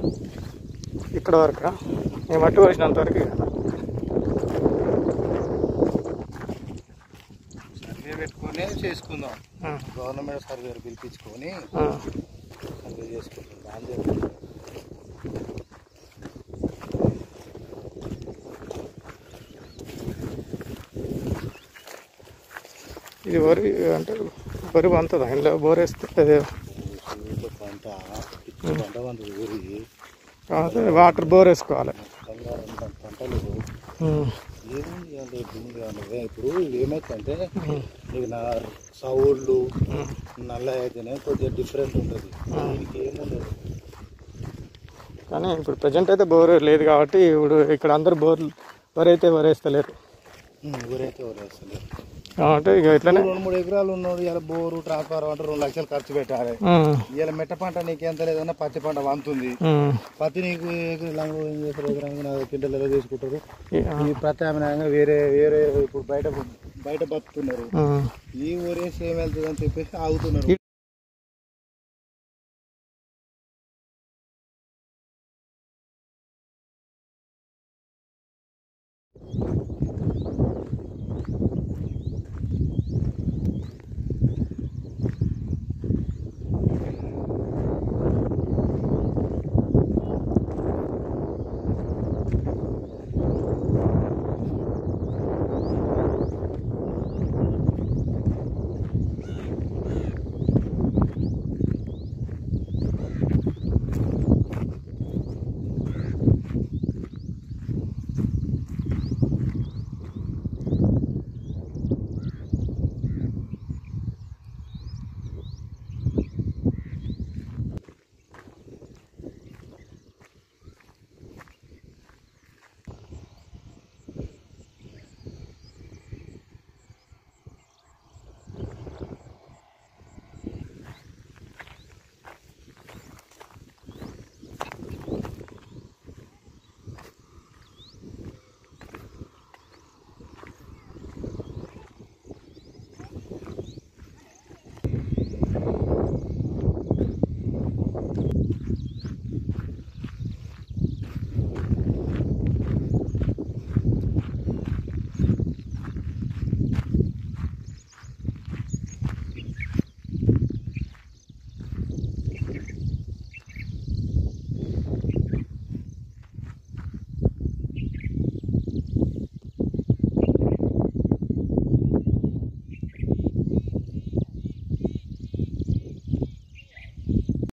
ఇక్కడ వరకు మేము మట్టి పోసినంత వరకు ఇక. సర్వే పెట్టుకొని చేసుకుందాం ఆ, గవర్నమెంట్ సర్వే పిలిపించుకొని ఆ. సర్వే చేసుకుందాం దాని చెప్పి ఇది వరి అంటే వరి వంతదా ఇంట్లో బోరేస్తే అదే ఊరికే పంట పిచ్చి పంట వంతది ఊరి కాకపోతే వాటర్ బోర్ వేసుకోవాలి మొత్తంగా రెండు పంటలు ఉమ్, ఏముంది అంటే భూమి అంటే ఇప్పుడు ఏమైతుందంటే నీకు నా సౌళ్ళు నల్ల అయితేనే కొద్దిగా డిఫరెంట్ ఉంటుంది దీనికి ఏముండదు కానీ ఇప్పుడు ప్రజెంట్ అయితే బోర్ లేదు కాబట్టి ఇప్పుడు ఇక్కడ అందరు బోర్ వరి అయితే వరేస్తలేరు ఉమ్, ఊరైతే వదిలేస్తుంది కాబట్టి ఇక ఇట్లనే రెండు మూడు ఎకరాలు ఉన్నోడు ఇలా బోరు ట్రాన్స్ఫార్మర్ అంటే రెండు లక్షలు ఖర్చు పెట్టాలి ఉమ్, ఇలా మెట్ట పంట నీకు ఎంత లేదన్నా పత్తి పంట వంతుంది ఉమ్, పత్తి నీకు ఎకరాలు ఏం చేస్తారు ఎకరానికి నాలుగు క్వింటల్ ఎలా తీసుకుంటారు ఈ- ఆ, ఈ ప్రత్యామ్నాయంగా వేరే వేరే ఇప్పుడు బయట బయట బతుకుతున్నారు ఉమ్. ఈ ఊరేసి ఏం వెళ్తుంది అని చెప్పేసి ఆగుతున్నారు